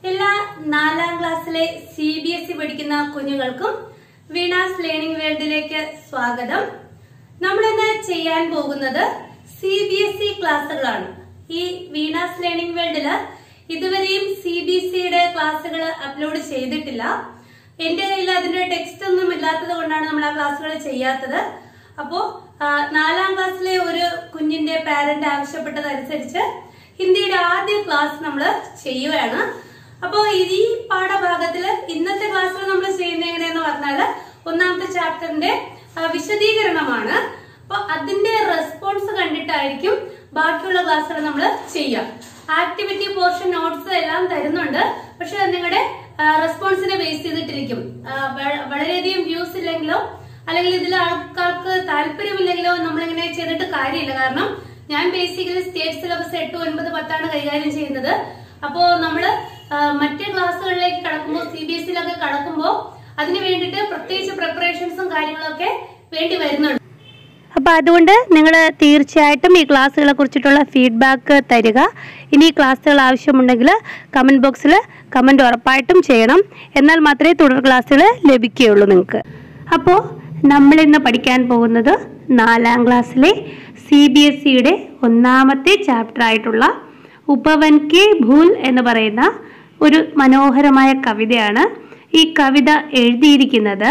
എല്ലാ നാലാം ക്ലാസ്സിലെ സി ബി എസ് ഇ പഠിക്കുന്ന കുഞ്ഞുങ്ങൾക്കും വീണാസ് ലേണിംഗ് വേൾഡിലേക്ക് സ്വാഗതം നമ്മൾ ഇന്ന് ചെയ്യാൻ പോകുന്നത് സി ബി എസ് ഇ ക്ലാസ്സുകളാണ് ഈ വീണാസ് ലേണിംഗ് വേൾഡില് ഇതുവരെയും സി ബി എസ് ഇയുടെ ക്ലാസ്സുകൾ അപ്ലോഡ് ചെയ്തിട്ടില്ല എന്റെ കയ്യിൽ അതിന്റെ ടെക്സ്റ്റ് ഒന്നും ഇല്ലാത്തത് കൊണ്ടാണ് നമ്മൾ ആ ക്ലാസ്സുകൾ ചെയ്യാത്തത് അപ്പോ ആ, നാലാം ക്ലാസ്സിലെ ഒരു കുഞ്ഞിന്റെ പാരന്റ് ആവശ്യപ്പെട്ടതനുസരിച്ച് ഹിന്ദിയുടെ ആദ്യ ക്ലാസ് നമ്മൾ ചെയ്യുകയാണ് അപ്പോ ഈ പാഠഭാഗത്തില് ഇന്നത്തെ ക്ലാസ്സിൽ നമ്മൾ ചെയ്യുന്നത് എങ്ങനെയെന്ന് പറഞ്ഞാല് ഒന്നാമത്തെ ചാപ്റ്ററിന്റെ ആ, വിശദീകരണമാണ് അപ്പൊ അതിന്റെ റെസ്പോൺസ് കണ്ടിട്ടായിരിക്കും ബാക്കിയുള്ള ക്ലാസ്സുകൾ നമ്മൾ ചെയ്യാം ആക്ടിവിറ്റി പോർഷൻ നോട്ട്സ് എല്ലാം തരുന്നുണ്ട് പക്ഷെ അത് നിങ്ങളുടെ റെസ്പോൺസിനെ ബേസ് ചെയ്തിട്ടിരിക്കും ആ, വ- വളരെയധികം വ്യൂസ് ഇല്ലെങ്കിലോ അല്ലെങ്കിൽ ഇതിൽ ആൾക്കാർക്ക് താല്പര്യമില്ലെങ്കിലോ നമ്മളിങ്ങനെ ചെയ്തിട്ട് കാര്യമില്ല കാരണം ഞാൻ ബേസിക്കലി സ്റ്റേറ്റ് സിലബസ് എട്ട് ഒൻപത് പത്താണ് കൈകാര്യം ചെയ്യുന്നത് അപ്പോ നമ്മള് ആ, മറ്റ് ക്ലാസ്സുകളിലേക്ക് കടക്കുമ്പോൾ സി ബി എസ് സിയിലൊക്കെ കടക്കുമ്പോൾ അതിന് വേണ്ടിയിട്ട് പ്രത്യേകിച്ച് പ്രിപ്പറേഷൻസും കാര്യങ്ങളൊക്കെ വേണ്ടി വരുന്നുണ്ട് അപ്പോൾ അതുകൊണ്ട് നിങ്ങൾ തീർച്ചയായിട്ടും ഈ ക്ലാസ്സുകളെ കുറിച്ചിട്ടുള്ള ഫീഡ്ബാക്ക് തരിക ഇനി ഈ ക്ലാസ്സുകൾ ആവശ്യമുണ്ടെങ്കിൽ കമൻറ്റ് ബോക്സിൽ കമൻറ്റ് ഉറപ്പായിട്ടും ചെയ്യണം എന്നാൽ മാത്രമേ തുടർ ക്ലാസ്സുകൾ ലഭിക്കുകയുള്ളൂ നിങ്ങൾക്ക് അപ്പോൾ നമ്മളിന്ന് പഠിക്കാൻ പോകുന്നത് നാലാം ക്ലാസ്സിലെ സി ബി എസ് സിയുടെ ഒന്നാമത്തെ ചാപ്റ്റർ ആയിട്ടുള്ള ഉപവൻ കെ ഭൂൽ എന്ന് പറയുന്ന ഒരു മനോഹരമായ കവിതയാണ് ഈ കവിത എഴുതിയിരിക്കുന്നത്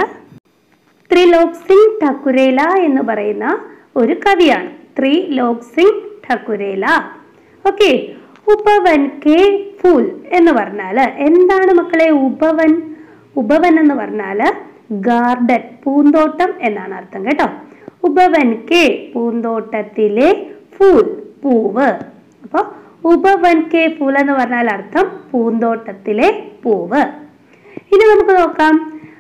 ത്രിലോക് സിംഗ് ഠക്കുരേല എന്ന് പറയുന്ന ഒരു കവിയാണ് ത്രിലോക് സിംഗ് ഠക്കുരേല ഓക്കെ ഉപവൻ കെ ഫൂൽ എന്ന് പറഞ്ഞാൽ എന്താണ് മക്കളെ ഉപവൻ ഉപവൻ എന്ന് പറഞ്ഞാൽ ഗാർഡൻ പൂന്തോട്ടം എന്നാണ് അർത്ഥം കേട്ടോ ഉപവൻ കെ പൂന്തോട്ടത്തിലെ ഫൂൽ പൂവ് അപ്പോൾ ഉപവൻ കെ ഫൂൽ എന്ന് പറഞ്ഞാൽ അർത്ഥം പൂന്തോട്ടത്തിലെ പൂവ് ഇനി നമുക്ക് നോക്കാം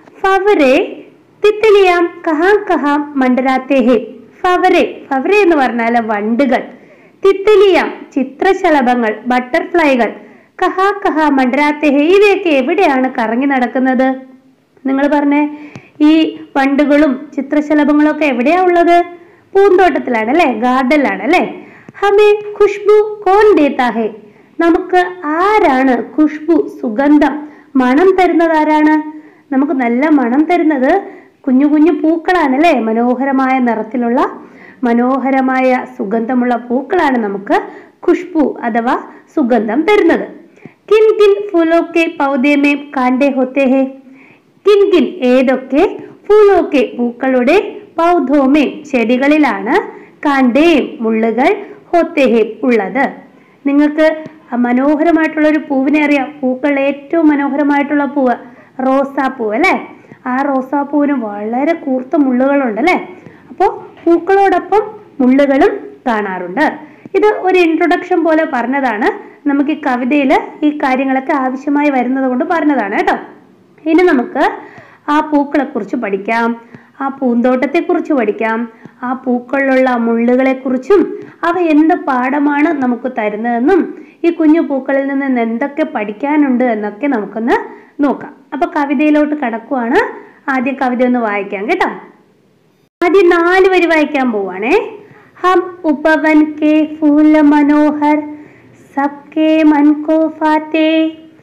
ഫവറെ തിത്തിലിയാം കഹാം കഹാം മണ്ടരാത്തേ ഹേ ഫവറെ ഫവറെ എന്ന് പറഞ്ഞാൽ വണ്ടുകൾ തിത്തിലിയാം ചിത്രശലഭങ്ങൾ ബട്ടർഫ്ലൈകൾ കഹാ കഹാ മണ്ടരാത്തേ ഹേ ഇവയൊക്കെ എവിടെയാണ് കറങ്ങി നടക്കുന്നത് നിങ്ങൾ പറഞ്ഞേ ഈ വണ്ടുകളും ചിത്രശലഭങ്ങളും ഒക്കെ എവിടെയാ ഉള്ളത് പൂന്തോട്ടത്തിലാണ് അല്ലേ ഗാർഡനിലാണ് അല്ലേ ഹമേ ഖുഷ്ബു കോൺ ദേത്താ ഹേ നമുക്ക് ആരാണ് ഖുഷ്ബു സുഗന്ധം മണം തരുന്നത് ആരാണ് നമുക്ക് നല്ല മണം തരുന്നത് കുഞ്ഞു കുഞ്ഞു പൂക്കളാണ് അല്ലേ മനോഹരമായ നിറത്തിലുള്ള മനോഹരമായ സുഗന്ധമുള്ള പൂക്കളാണ് നമുക്ക് ഖുഷ്ബു അഥവാ സുഗന്ധം തരുന്നത് കിൻ കിൻ ഫൂലോക്കെ പൗദേമേ കാണ്ടേ ഹോത്തേ ഹേ കിൻ കിൻ ഏതൊക്കെ ഫൂലോക്കെ പൂക്കളുടെ പൗധോമേ ചെടികളിലാണ് കാണ്ടേം മുള്ളുകൾ ഹോത്തേഹേ ഉള്ളത് നിങ്ങൾക്ക് ആ മനോഹരമായിട്ടുള്ള ഒരു പൂവിനെ അറിയാം പൂക്കൾ ഏറ്റവും മനോഹരമായിട്ടുള്ള പൂവ് റോസാപ്പൂവ് അല്ലേ ആ റോസാപ്പൂവിന് വളരെ കൂർത്ത മുള്ളുകളുണ്ട് അല്ലേ അപ്പോൾ പൂക്കളോടൊപ്പം മുള്ളുകളും കാണാറുണ്ട് ഇത് ഒരു ഇൻട്രൊഡക്ഷൻ പോലെ പറഞ്ഞതാണ് നമുക്ക് ഈ കവിതയിൽ ഈ കാര്യങ്ങളൊക്കെ ആവശ്യമായി വരുന്നത് കൊണ്ട് പറഞ്ഞതാണ് കേട്ടോ ഇനി നമുക്ക് ആ പൂക്കളെ കുറിച്ച് പഠിക്കാം ആ പൂന്തോട്ടത്തെ കുറിച്ച് പഠിക്കാം ആ പൂക്കളിലുള്ള മുള്ളുകളെ കുറിച്ചും അവ എന്ത് പാഠമാണ് നമുക്ക് തരുന്നതെന്നും ഈ കുഞ്ഞു പൂക്കളിൽ നിന്ന് എന്തൊക്കെ പഠിക്കാനുണ്ട് എന്നൊക്കെ നമുക്കൊന്ന് നോക്കാം അപ്പൊ കവിതയിലോട്ട് കടക്കുവാണ് ആദ്യം കവിത ഒന്ന് വായിക്കാം കേട്ടോ ആദ്യം നാല് വരി വായിക്കാൻ പോവാണേ ഹം ഉപവൻ കെ ഫൂല മനോഹർ സബ്കെ മൻ കോ ഫാത്തെ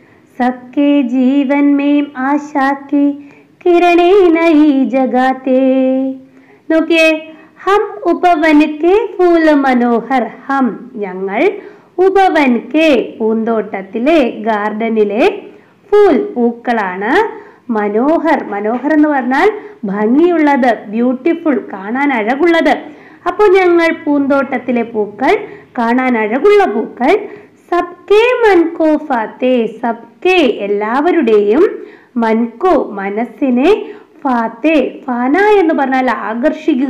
सबके जीवन में आशा की किरणें नई जगाते നോക്കിയേ ഹം ഉപവൻ കെ ഫൂല മനോഹർ ഹം ഞങ്ങൾ ഉപവൻ കെ പൂന്തോട്ടത്തിലെ ഗാർഡനിലെ ഫൂൽ പൂക്കളാണ് മനോഹർ മനോഹർ എന്ന് പറഞ്ഞാൽ ഭംഗിയുള്ളത് ബ്യൂട്ടിഫുൾ കാണാൻ അഴകുള്ളത് അപ്പോൾ ഞങ്ങൾ പൂന്തോട്ടത്തിലെ പൂക്കൾ കാണാൻ അഴകുള്ള പൂക്കൾ സബ്കെ മൻകോ ഫാത്തെ സബ്കെ എല്ലാവരുടെയും മൻകോ മനസ്സിനെ ഫാത്തെ ഫാന എന്ന് പറഞ്ഞാൽ ആകർഷിക്കുക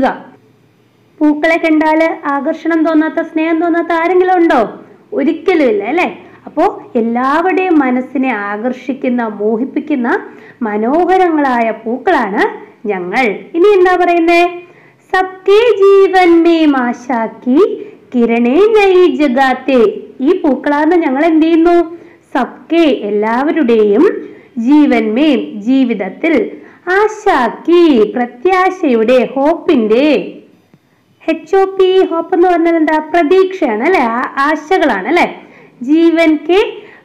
പൂക്കളെ കണ്ടാൽ ആകർഷണം തോന്നാത്ത സ്നേഹം തോന്നാത്ത ആരെങ്കിലും ഉണ്ടോ ഒരിക്കലും ഇല്ല അല്ലേ അപ്പോ എല്ലാവരുടെയും മനസ്സിനെ ആകർഷിക്കുന്ന മോഹിപ്പിക്കുന്ന മനോഹരങ്ങളായ പൂക്കളാണ് ഞങ്ങൾ ഇനി എന്താ പറയുന്നേ സബ്കെ ജീവൻ മേ മാശാക്കി കിരണേ നയി ജഗാത്തെ ഈ പൂക്കളാണ് ഞങ്ങൾ എന്ത് ചെയ്യുന്നു സബ്കെ എല്ലാവരുടെയും ജീവൻ മേം ജീവിതത്തിൽ ആശാക്കി പ്രത്യാശയുടെ ഹോപ്പിന്റെ എച്ച് ഒ പി ഹോപ്പ് എന്ന് പറഞ്ഞാൽ എന്താ പ്രതീക്ഷയാണ് അല്ലെ ആശകളാണ് അല്ലെ ജീവൻ കെ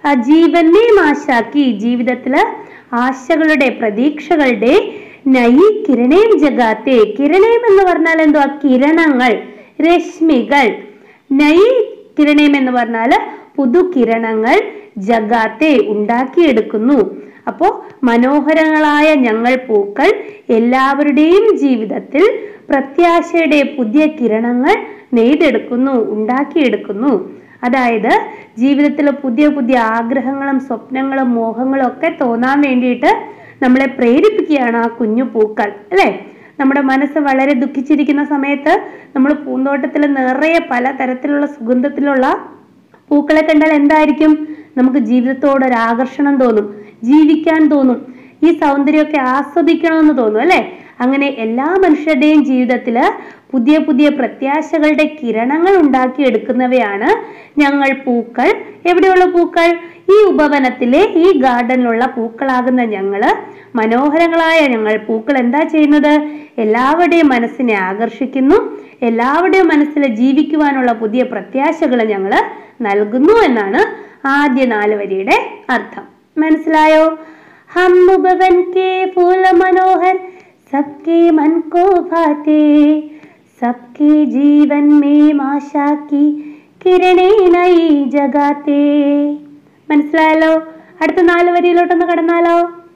ആ ജീവനെ മാശാക്കി ജീവിതത്തില് ആശകളുടെ പ്രതീക്ഷകളുടെ നൈ കിരണേം ജഗാത്തെ കിരണേം എന്ന് പറഞ്ഞാൽ എന്തുവാ കിരണങ്ങൾ രശ്മികൾ നൈ കിരണേം എന്ന് പറഞ്ഞാൽ പുതുകിരണങ്ങൾ ജഗാത്തെ ഉണ്ടാക്കിയെടുക്കുന്നു അപ്പോ മനോഹരങ്ങളായ ഞങ്ങൾ പൂക്കൾ എല്ലാവരുടെയും ജീവിതത്തിൽ പ്രത്യാശയുടെ പുതിയ കിരണങ്ങൾ നെയ്തെടുക്കുന്നു ഉണ്ടാക്കിയെടുക്കുന്നു അതായത് ജീവിതത്തിൽ പുതിയ പുതിയ ആഗ്രഹങ്ങളും സ്വപ്നങ്ങളും മോഹങ്ങളും ഒക്കെ തോന്നാൻ വേണ്ടിയിട്ട് നമ്മളെ പ്രേരിപ്പിക്കുകയാണ് ആ കുഞ്ഞു പൂക്കൾ അല്ലേ നമ്മുടെ മനസ്സ് വളരെ ദുഃഖിച്ചിരിക്കുന്ന സമയത്ത് നമ്മൾ പൂന്തോട്ടത്തിൽ നിറയെ പല തരത്തിലുള്ള സുഗന്ധത്തിലുള്ള പൂക്കളെ കണ്ടാൽ എന്തായിരിക്കും നമുക്ക് ജീവിതത്തോട് ഒരു ആകർഷണം തോന്നും ജീവിക്കാൻ തോന്നും ഈ സൗന്ദര്യമൊക്കെ ആസ്വദിക്കണമെന്ന് തോന്നും അല്ലെ അങ്ങനെ എല്ലാ മനുഷ്യരുടെയും ജീവിതത്തില് പുതിയ പുതിയ പ്രത്യാശകളുടെ കിരണങ്ങൾ ഉണ്ടാക്കിയെടുക്കുന്നവയാണ് ഞങ്ങൾ പൂക്കൾ എവിടെയുള്ള പൂക്കൾ ഈ ഉപവനത്തിലെ ഈ ഗാർഡനിലുള്ള പൂക്കളാകുന്ന ഞങ്ങള് മനോഹരങ്ങളായ ഞങ്ങൾ പൂക്കൾ എന്താ ചെയ്യുന്നത് എല്ലാവരുടെയും മനസ്സിനെ ആകർഷിക്കുന്നു എല്ലാവരുടെയും മനസ്സിൽ ജീവിക്കുവാനുള്ള പുതിയ പ്രത്യാശകൾ ഞങ്ങൾ നൽകുന്നു എന്നാണ് ആദ്യ നാല് വരിയുടെ അർത്ഥം മനസ്സിലായോ ഹം ഉപവൻ കെ ഫൂല മനോഹർ सबके मन को भाते सबके जीवन में आशा की കിരണേ നൈ ജഗാത്തെ മനസ്സിലായല്ലോ അടുത്ത നാല് വരിയിലോട്ടൊന്ന് കടന്നാലോ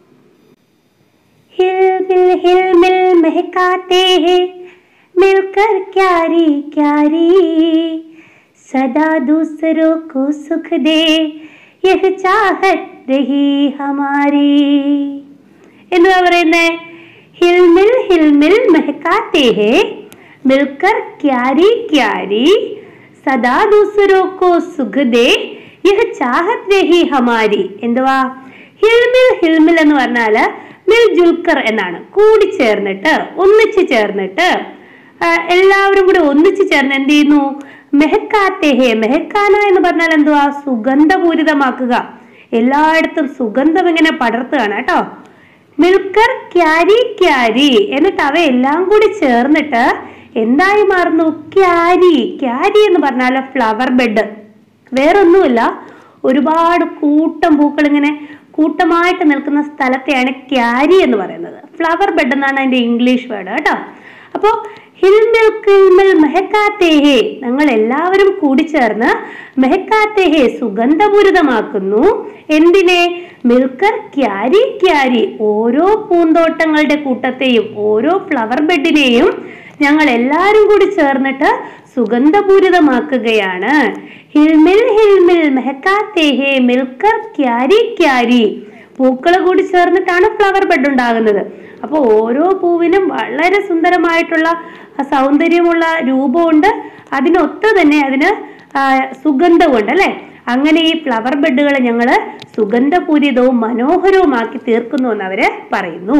हिल मिल हिल मिल महकाते हैं मिलकर क्यारी क्यारी सदा दूसरों को सुख दे यह चाहत रही हमारी എന്തുവാ പറയുന്നേ हिलमिल हिलमिल महकाते हैं मिलकर क्यारी क्यारी सदा दूसरों को सुख दे यह चाहत रही हमारी എന്തുവാ ഹിൽമിൽ ഹിൽമിൽ എന്ന് പറഞ്ഞാല് മിൽ ജുൽക്കർ എന്നാണ് കൂടി ചേർന്നിട്ട് ഒന്നിച്ച് ചേർന്നിട്ട് ആ, എല്ലാവരും കൂടി ഒന്നിച്ച് ചേർന്ന് എന്ത് ചെയ്യുന്നു മെഹക്കാത്തെ ഹേ മെഹക്കാന എന്ന് പറഞ്ഞാൽ എന്തുവാ സുഗന്ധപൂരിതമാക്കുക എല്ലായിടത്തും സുഗന്ധം ഇങ്ങനെ പടർത്തുകയാണ് കേട്ടോ മിൽക്കർ ക്യാരി ക്യാരി എന്നിട്ട് അവ എല്ലാം കൂടി ചേർന്നിട്ട് എന്തായി മാറുന്നു ക്യാരി ക്യാരി എന്ന് പറഞ്ഞാൽ ഫ്ലവർ ബെഡ് വേറൊന്നുമില്ല ഒരുപാട് കൂട്ടം പൂക്കൾ ഇങ്ങനെ കൂട്ടമായിട്ട് നിൽക്കുന്ന സ്ഥലത്തെയാണ് ക്യാരി എന്ന് പറയുന്നത് ഫ്ലവർ ബെഡ് എന്നാണ് അതിന്റെ ഇംഗ്ലീഷ് വേർഡ് കേട്ടോ അപ്പോ ഹിൽമിൽ കിൽമിൽ മെഹക്കാത്തേഹേ ഞങ്ങൾ എല്ലാവരും കൂടി ചേർന്ന് മെഹക്കാത്തേഹേ സുഗന്ധപൂരിതമാക്കുന്നു എന്തിനെ മിൽക്കർ ക്യാരി ക്യാരി ഓരോ പൂന്തോട്ടങ്ങളുടെ കൂട്ടത്തെയും ഓരോ ഫ്ലവർ ബെഡിനെയും ഞങ്ങൾ എല്ലാവരും കൂടി ചേർന്നിട്ട് സുഗന്ധപൂരിതമാക്കുകയാണ് ഹിൽമിൽ ഹിൽമിൽ മെഹക്കാത്തേഹേ മിൽക്കർ ക്യാരി ക്യാരി പൂക്കൾ കൂടി ചേർന്നിട്ടാണ് ഫ്ലവർ ബെഡ് ഉണ്ടാകുന്നത് അപ്പോൾ ഓരോ പൂവിനും വളരെ സുന്ദരമായിട്ടുള്ള ആ, സൗന്ദര്യമുള്ള രൂപമുണ്ട് അതിനൊത്ത് തന്നെ അതിന് ആ, സുഗന്ധമുണ്ട് അല്ലെ അങ്ങനെ ഈ ഫ്ലവർ ബെഡുകൾ ഞങ്ങൾ സുഗന്ധപൂരിതവും മനോഹരവുമാക്കി തീർക്കുന്നു എന്ന് അവര് പറയുന്നു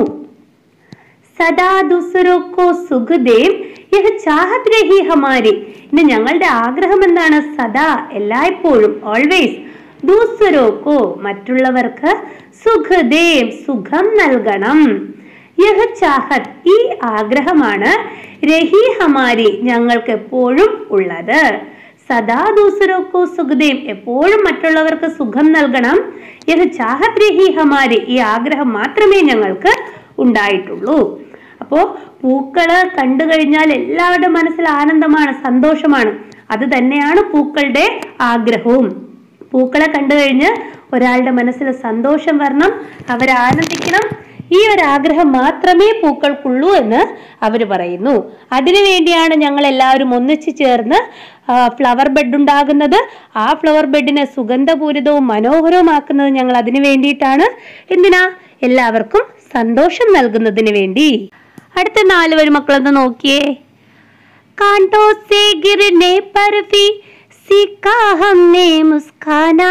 സദാ ദുസരോ കോ സുഖദേം യഹ് ചാഹത് രഹി ഹമാരി ഇനി ഞങ്ങളുടെ ആഗ്രഹം എന്താണ് സദാ എല്ലായ്പ്പോഴും ഓൾവേസ് ദൂസരോക്കോ മറ്റുള്ളവർക്ക് സുഖദേം സുഖം നൽകണം യഹ് ചാഹത് ഈ ആഗ്രഹമാണ് രഹി ഹമാരി ഞങ്ങൾക്ക് എപ്പോഴും ഉള്ളത് സദാ ദൂസരോക്കോ സുഖദേം എപ്പോഴും മറ്റുള്ളവർക്ക് സുഖം നൽകണം യഹ് ചാഹത് രഹി ഹമാരി ഈ ആഗ്രഹം മാത്രമേ ഞങ്ങൾക്ക് ഉണ്ടായിട്ടുള്ളൂ അപ്പോ പൂക്കള് കണ്ടു കഴിഞ്ഞാൽ എല്ലാവരുടെ മനസ്സിൽ ആനന്ദമാണ് സന്തോഷമാണ് അത് തന്നെയാണ് പൂക്കളുടെ ആഗ്രഹവും പൂക്കളെ കണ്ടു കഴിഞ്ഞ് ഒരാളുടെ മനസ്സിൽ സന്തോഷം വരണം അവർ ആനന്ദിക്കണം ഈ ഒരു ആഗ്രഹം മാത്രമേ പൂക്കൾക്കുള്ളൂ എന്ന് അവർ പറയുന്നു അതിനു വേണ്ടിയാണ് ഞങ്ങൾ എല്ലാവരും ഒന്നിച്ചു ചേർന്ന് ഫ്ലവർ ബെഡ് ഉണ്ടാകുന്നത് ആ ഫ്ലവർ ബെഡിനെ സുഗന്ധപൂരിതവും മനോഹരവുമാക്കുന്നത് ഞങ്ങൾ അതിനു വേണ്ടിയിട്ടാണ് എന്തിനാ എല്ലാവർക്കും സന്തോഷം നൽകുന്നതിന് വേണ്ടി അടുത്ത നാല് വരി മക്കളൊന്ന് നോക്കിയേ कांटों से गिरने पर भी सीखा हमने मुस्काना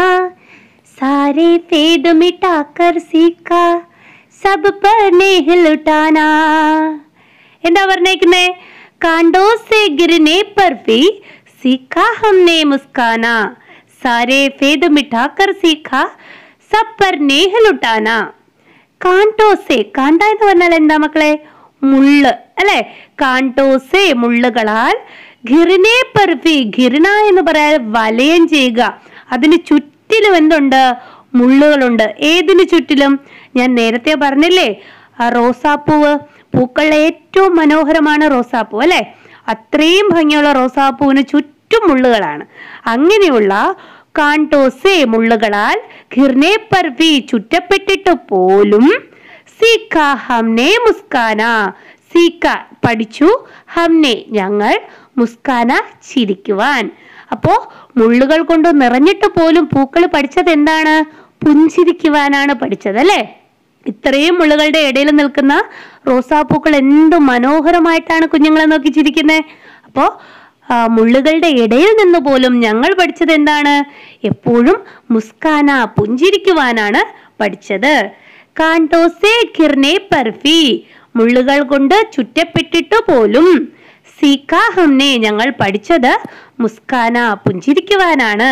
सारे फेद मिटाकर सीखा सब पर नेह लुटाना എന്താ പറഞ്ഞേക്കുന്നേ കാണ്ടോ സെ ഗിരനെ पर भी सीखा हमने मुस्काना सारे फेद मिटाकर सीखा सब पर नेह लुटाना കാണ്ടോസെ കാണ്ട എന്ന് പറഞ്ഞാൽ എന്താ മക്കളെ മുള്ള് അല്ലെ കാണ്ടോസെ മുള്ളുകളാൽ ഘിറിനെ പെർഫി ഘിറിന എന്ന് പറയാൻ വലയം ചെയ്യുക അതിന് ചുറ്റും ചുറ്റിലും എന്തുണ്ട് മുള്ളുകളുണ്ട് ഏതിനു ചുറ്റിലും ഞാൻ നേരത്തെ പറഞ്ഞില്ലേ ആ റോസാപ്പൂവ് പൂക്കളിലെ ഏറ്റവും മനോഹരമാണ് റോസാപ്പൂ അല്ലെ അത്രയും ഭംഗിയുള്ള റോസാപ്പൂവിന് ചുറ്റും മുള്ളുകളാണ് അങ്ങനെയുള്ള കാണ്ടോസെ മുള്ളുകളാൽ ഘിർനെ പർവി ചുറ്റപ്പെട്ടിട്ട് പോലും സീക്ക ഹംനെ മുസ്കാന സീക്ക പഠിച്ചു ഹംനെ ഞങ്ങൾ മുസ്കാന ചിരിക്കുവാൻ അപ്പോ മുള്ളുകൾ കൊണ്ട് നിറഞ്ഞിട്ട് പോലും പൂക്കൾ പഠിച്ചത് എന്താണ് പുഞ്ചിരിക്കുവാനാണ് പഠിച്ചത് അല്ലേ ഇത്രയും മുള്ളുകളുടെ ഇടയിൽ നിൽക്കുന്ന റോസാപ്പൂക്കൾ എന്ത് മനോഹരമായിട്ടാണ് കുഞ്ഞുങ്ങളെ നോക്കി ചിരിക്കുന്നത് അപ്പോ ആ, മുള്ളുകളുടെ ഇടയിൽ നിന്ന് പോലും ഞങ്ങൾ പഠിച്ചത് എന്താണ് എപ്പോഴും മുസ്കാന പുഞ്ചിരിക്കുവാനാണ് പഠിച്ചത് കാണ്ടോസെ കിർനെ പർഫി മുള്ളുകൾ കൊണ്ട് ചുറ്റപ്പെട്ടിട്ട് പോലും സീക്ക ഹംനെ ഞങ്ങൾ പഠിച്ചത് മുസ്കാന പുഞ്ചിരിക്കുവാനാണ്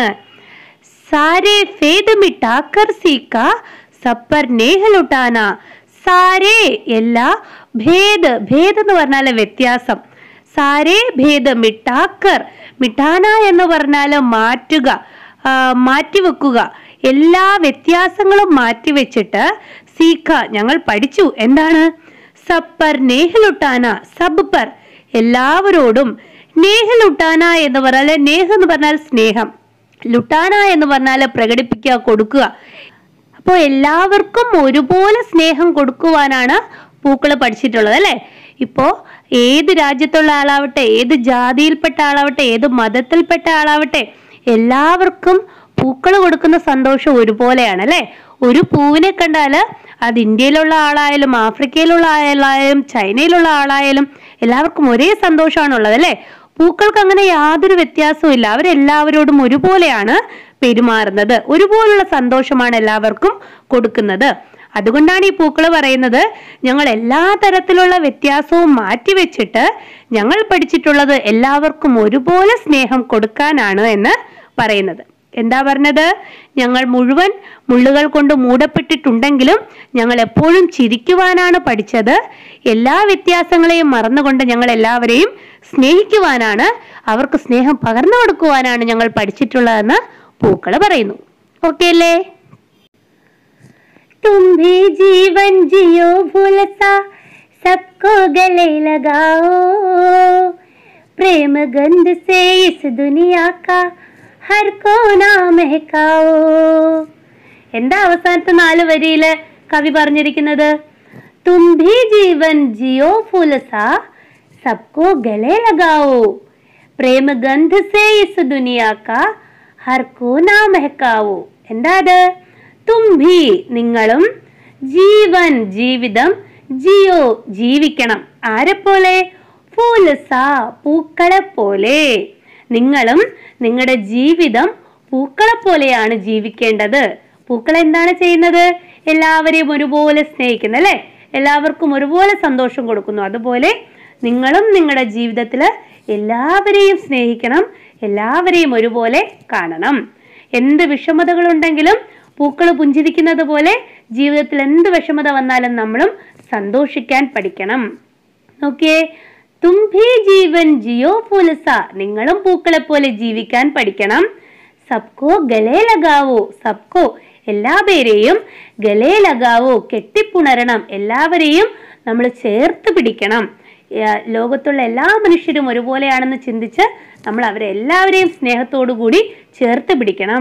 സാരെ ഫേദ് മിട്ടാക്കർ സീക്ക സപ്പർ നേഹലുട്ടാന സാരേ എല്ലാ ഭേദ് ഭേദ് എന്ന് പറഞ്ഞാൽ വ്യത്യാസം സാരേ ഭേദ മിട്ടാക്കർ മിഠാന എന്ന് പറഞ്ഞാൽ മാറ്റുക ആ, മാറ്റിവെക്കുക എല്ലാ വ്യത്യാസങ്ങളും മാറ്റിവെച്ചിട്ട് സീഖ ഞങ്ങൾ പഠിച്ചു എന്താണ് സപ്പർ നേഹലുട്ടാന സബ് പർ എല്ലാവരോടും നേഹലുട്ടാന എന്ന് പറഞ്ഞാൽ നേഹ എന്ന് പറഞ്ഞാൽ സ്നേഹം ലുട്ടാന എന്ന് പറഞ്ഞാൽ പ്രകടിപ്പിക്കുക കൊടുക്കുക അപ്പോൾ എല്ലാവർക്കും ഒരുപോലെ സ്നേഹം കൊടുക്കുവാനാണ് പൂക്കൾ പഠിച്ചിട്ടുള്ളത് അല്ലേ ഇപ്പോ ഏത് രാജ്യത്തുള്ള ആളാവട്ടെ ഏത് ജാതിയിൽപ്പെട്ട ആളാവട്ടെ ഏത് മതത്തിൽപ്പെട്ട ആളാവട്ടെ എല്ലാവർക്കും പൂക്കൾ കൊടുക്കുന്ന സന്തോഷം ഒരുപോലെയാണ് അല്ലേ ഒരു പൂവിനെ കണ്ടാല് അത് ഇന്ത്യയിലുള്ള ആളായാലും ആഫ്രിക്കയിലുള്ള ആളായാലും ചൈനയിലുള്ള ആളായാലും എല്ലാവർക്കും ഒരേ സന്തോഷമാണുള്ളത് അല്ലേ പൂക്കൾക്ക് അങ്ങനെ യാതൊരു വ്യത്യാസവും ഇല്ല അവരെല്ലാവരോടും ഒരുപോലെയാണ് പെരുമാറുന്നത് ഒരുപോലുള്ള സന്തോഷമാണ് എല്ലാവർക്കും കൊടുക്കുന്നത് അതുകൊണ്ടാണ് ഈ പൂക്കൾ പറയുന്നത് ഞങ്ങൾ എല്ലാ തരത്തിലുള്ള വ്യത്യാസവും മാറ്റിവെച്ചിട്ട് ഞങ്ങൾ പഠിച്ചിട്ടുള്ളത് എല്ലാവർക്കും ഒരുപോലെ സ്നേഹം കൊടുക്കാനാണ് എന്ന് പറയുന്നത് എന്താ പറഞ്ഞത് ഞങ്ങൾ മുഴുവൻ മുള്ളുകൾ കൊണ്ട് മൂടപ്പെട്ടിട്ടുണ്ടെങ്കിലും ഞങ്ങൾ എപ്പോഴും ചിരിക്കുവാനാണ് പഠിച്ചത് എല്ലാ വ്യത്യാസങ്ങളെയും മറന്നുകൊണ്ട് ഞങ്ങൾ എല്ലാവരെയും സ്നേഹിക്കുവാനാണ് അവർക്ക് സ്നേഹം പകർന്നു കൊടുക്കുവാനാണ് ഞങ്ങൾ പഠിച്ചിട്ടുള്ളതെന്ന് പൂക്കൾ പറയുന്നു ഓക്കെ അല്ലേ तुम भी जीवन जियो भूल सा सबको गले लगाओ प्रेम गंध से इस दुनिया का हर कोना महकाओ എന്താ അവസാനത്തെ നാല് വരിയില് കവി പറഞ്ഞിരിക്കുന്നത് തും ഭി ജീവൻ ജിയോ ഫുലസ സബ്കോ ഗലെ ലഗാവോ പ്രേമ ഗന്ധ സേ ഇസ് ദുനിയാ കാ ഹർ കോനാ മെഹക്കാവോ എന്താ അത് തും ഭി നിങ്ങളും ജീവൻ ജീവിതം ജിയോ ജീവിക്കണം ആരെപ്പോലെ ഫൂലസ പൂക്കളെ പോലെ നിങ്ങളും നിങ്ങളുടെ ജീവിതം പൂക്കളെ പോലെയാണ് ജീവിക്കേണ്ടത് പൂക്കൾ എന്താണ് ചെയ്യുന്നത് എല്ലാവരെയും ഒരുപോലെ സ്നേഹിക്കുന്നു അല്ലെ എല്ലാവർക്കും ഒരുപോലെ സന്തോഷം കൊടുക്കുന്നു അതുപോലെ നിങ്ങളും നിങ്ങളുടെ ജീവിതത്തിൽ എല്ലാവരെയും സ്നേഹിക്കണം എല്ലാവരെയും ഒരുപോലെ കാണണം എന്ത് വിഷമതകളുണ്ടെങ്കിലും പൂക്കൾ പുഞ്ചിരിക്കുന്നത് പോലെ ജീവിതത്തിൽ എന്ത് വിഷമത വന്നാലും നമ്മളും സന്തോഷിക്കാൻ പഠിക്കണം നോക്കിയേ തും ഭി ജീവൻ ജിയോ ഫുലസ നിങ്ങളും പൂക്കളെ പോലെ ജീവിക്കാൻ പഠിക്കണം സബ്കോ ഗലേ ലഗാവോ സബ്കോ എല്ലാ പേരെയും ഗലേ ലഗാവോ കെട്ടിപ്പുണരണം എല്ലാവരെയും നമ്മൾ ചേർത്ത് പിടിക്കണം ഏ, ലോകത്തുള്ള എല്ലാ മനുഷ്യരും ഒരുപോലെയാണെന്ന് ചിന്തിച്ച് നമ്മൾ അവരെ എല്ലാവരെയും സ്നേഹത്തോടു കൂടി ചേർത്ത് പിടിക്കണം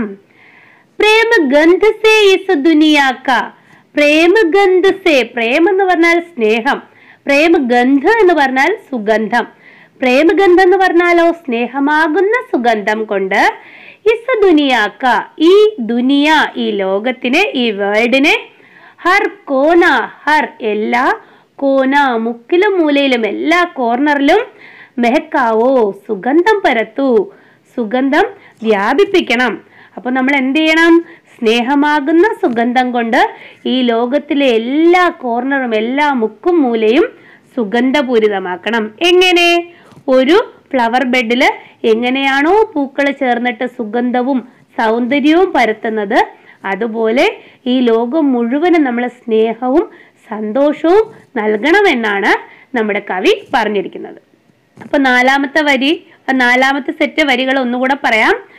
പ്രേമ ഗന്ധസേ ഇസ് ദുനിയാക്ക പ്രേമ ഗന്ധസേ പ്രേമം എന്ന് പറഞ്ഞാൽ സ്നേഹം പ്രേമഗന്ധ എന്ന് പറഞ്ഞാൽ സുഗന്ധം പ്രേമഗന്ധം എന്ന് പറഞ്ഞാലോ സ്നേഹമാകുന്ന സുഗന്ധം കൊണ്ട് ഇസ് ദുനിയാക്ക ഈ ദുനിയ ഈ ലോകത്തിനെ ഈ വേൾഡിനെ ഹർ കോന ഹർ എല്ലാ കോന മുക്കിലും മൂലയിലും എല്ലാ കോർണറിലും മെഹക്കാവോ സുഗന്ധം പരത്തു സുഗന്ധം വ്യാപിപ്പിക്കണം അപ്പൊ നമ്മൾ എന്ത് ചെയ്യണം സ്നേഹമാകുന്ന സുഗന്ധം കൊണ്ട് ഈ ലോകത്തിലെ എല്ലാ കോർണറും എല്ലാ മുക്കും മൂലയും സുഗന്ധപൂരിതമാക്കണം എങ്ങനെ ഒരു ഫ്ലവർ ബെഡില് എങ്ങനെയാണോ പൂക്കൾ ചേർന്നിട്ട് സുഗന്ധവും സൗന്ദര്യവും പരത്തുന്നത് അതുപോലെ ഈ ലോകം മുഴുവനും നമ്മൾ സ്നേഹവും സന്തോഷവും നൽകണമെന്നാണ് നമ്മുടെ കവി പറഞ്ഞിരിക്കുന്നത് അപ്പൊ നാലാമത്തെ വരി ആ നാലാമത്തെ സെറ്റ് വരികൾ ഒന്നുകൂടെ പറയാം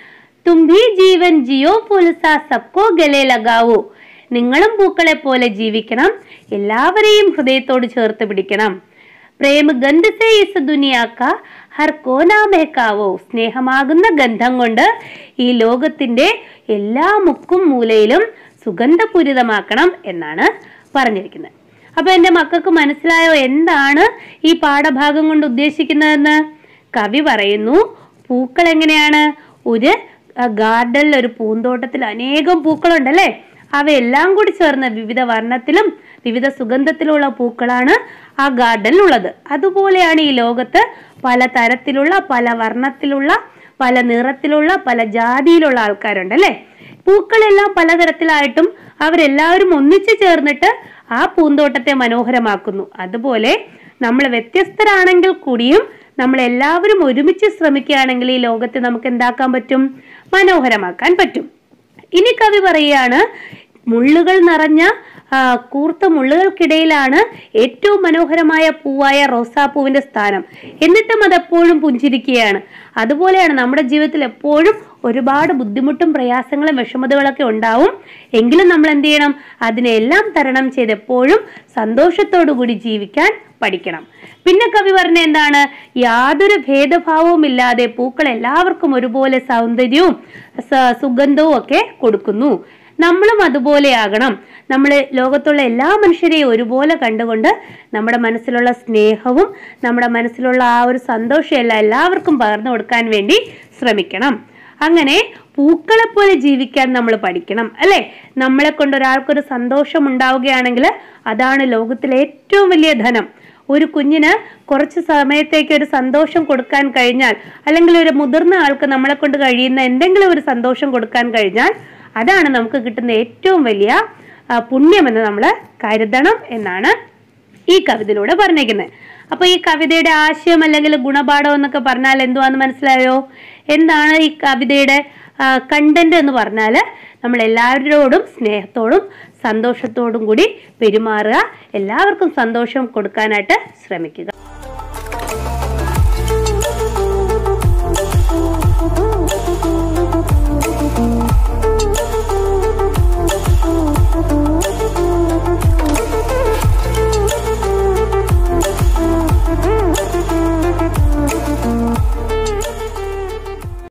തും ഭി ജീവൻ ജിയോ പുൽസ സബ്കോ ഗലെ ലഗാവോ നിങ്ങളും പൂക്കളെ പോലെ ജീവിക്കണം എല്ലാവരെയും ഹൃദയത്തോട് ചേർത്ത് പിടിക്കണം പ്രേമ ഗന്ധസേ ഇസ് ദുനിയാക്ക ഹർ കോനാ ബഹക്കാവോ സ്നേഹമാകുന്ന ഗന്ധം കൊണ്ട് ഈ ലോകത്തിന്റെ എല്ലാ മുക്കും മൂലയിലും സുഗന്ധപൂരിതമാക്കണം എന്നാണ് പറഞ്ഞിരിക്കുന്നത് അപ്പൊ എന്റെ മക്കൾക്ക് മനസ്സിലായോ എന്താണ് ഈ പാഠഭാഗം കൊണ്ട് ഉദ്ദേശിക്കുന്നതെന്ന് കവി പറയുന്നു പൂക്കൾ എങ്ങനെയാണ് ഒരു ഗാർഡനിൽ ഒരു പൂന്തോട്ടത്തിൽ അനേകം പൂക്കളുണ്ടല്ലേ അവയെല്ലാം കൂടി ചേർന്ന് വിവിധ വർണ്ണത്തിലും വിവിധ സുഗന്ധത്തിലുള്ള പൂക്കളാണ് ആ ഗാർഡനിൽ ഉള്ളത് അതുപോലെയാണ് ഈ ലോകത്ത് പല തരത്തിലുള്ള പല വർണ്ണത്തിലുള്ള പല നിറത്തിലുള്ള പല ജാതിയിലുള്ള ആൾക്കാരുണ്ട് അല്ലേ പൂക്കളെല്ലാം പലതരത്തിലായിട്ടും അവരെല്ലാവരും ഒന്നിച്ചു ചേർന്നിട്ട് ആ പൂന്തോട്ടത്തെ മനോഹരമാക്കുന്നു അതുപോലെ നമ്മൾ വ്യത്യസ്തരാണെങ്കിൽ കൂടിയും നമ്മൾ എല്ലാവരും ഒരുമിച്ച് ശ്രമിക്കുകയാണെങ്കിൽ ഈ ലോകത്തെ നമുക്ക് എന്താക്കാൻ പറ്റും മനോഹരമാക്കാൻ പറ്റും ഇനി കവി പറയുകയാണ് മുള്ളുകൾ നിറഞ്ഞ ആ, കൂർത്ത മുള്ളുകൾക്കിടയിലാണ് ഏറ്റവും മനോഹരമായ പൂവായ റോസാപ്പൂവിന്റെ സ്ഥാനം എന്നിട്ടും അത് എപ്പോഴും പുഞ്ചിരിക്കുകയാണ് അതുപോലെയാണ് നമ്മുടെ ജീവിതത്തിൽ എപ്പോഴും ഒരുപാട് ബുദ്ധിമുട്ടും പ്രയാസങ്ങളും വിഷമതകളൊക്കെ ഉണ്ടാവും എങ്കിലും നമ്മൾ എന്ത് ചെയ്യണം അതിനെല്ലാം തരണം ചെയ്ത് എപ്പോഴും സന്തോഷത്തോടു കൂടി ജീവിക്കാൻ പഠിക്കണം പിന്നെ കവി പറഞ്ഞ എന്താണ് യാതൊരു ഭേദഭാവവും ഇല്ലാതെ പൂക്കൾ എല്ലാവർക്കും ഒരുപോലെ സൗന്ദര്യവും സ- സുഗന്ധവും ഒക്കെ കൊടുക്കുന്നു നമ്മളും അതുപോലെയാകണം നമ്മൾ ലോകത്തുള്ള എല്ലാ മനുഷ്യരെയും ഒരുപോലെ കണ്ടുകൊണ്ട് നമ്മുടെ മനസ്സിലുള്ള സ്നേഹവും നമ്മുടെ മനസ്സിലുള്ള ആ ഒരു സന്തോഷമെല്ലാം എല്ലാവർക്കും പകർന്നു കൊടുക്കാൻ വേണ്ടി ശ്രമിക്കണം അങ്ങനെ പൂക്കളെ പോലെ ജീവിക്കാൻ നമ്മൾ പഠിക്കണം അല്ലെ നമ്മളെ കൊണ്ട് ഒരാൾക്കൊരു സന്തോഷം ഉണ്ടാവുകയാണെങ്കിൽ അതാണ് ലോകത്തിലെ ഏറ്റവും വലിയ ധനം ഒരു കുഞ്ഞിന് കുറച്ച് സമയത്തേക്ക് ഒരു സന്തോഷം കൊടുക്കാൻ കഴിഞ്ഞാൽ അല്ലെങ്കിൽ ഒരു മുതിർന്ന ആൾക്ക് നമ്മളെ കൊണ്ട് കഴിയുന്ന എന്തെങ്കിലും ഒരു സന്തോഷം കൊടുക്കാൻ കഴിഞ്ഞാൽ അതാണ് നമുക്ക് കിട്ടുന്ന ഏറ്റവും വലിയ ആ, പുണ്യമെന്ന് നമ്മൾ കരുതണം എന്നാണ് ഈ കവിതയിലൂടെ പറഞ്ഞേക്കുന്നത് അപ്പൊ ഈ കവിതയുടെ ആശയം അല്ലെങ്കിൽ ഗുണപാഠം എന്നൊക്കെ പറഞ്ഞാൽ എന്തുവാന്ന് മനസ്സിലായോ എന്താണ് ഈ കവിതയുടെ കണ്ടന്റ് എന്ന് പറഞ്ഞാൽ നമ്മൾ എല്ലാവരോടും സ്നേഹത്തോടും സന്തോഷത്തോടും കൂടി പെരുമാറുക എല്ലാവർക്കും സന്തോഷം കൊടുക്കാനായിട്ട് ശ്രമിക്കുക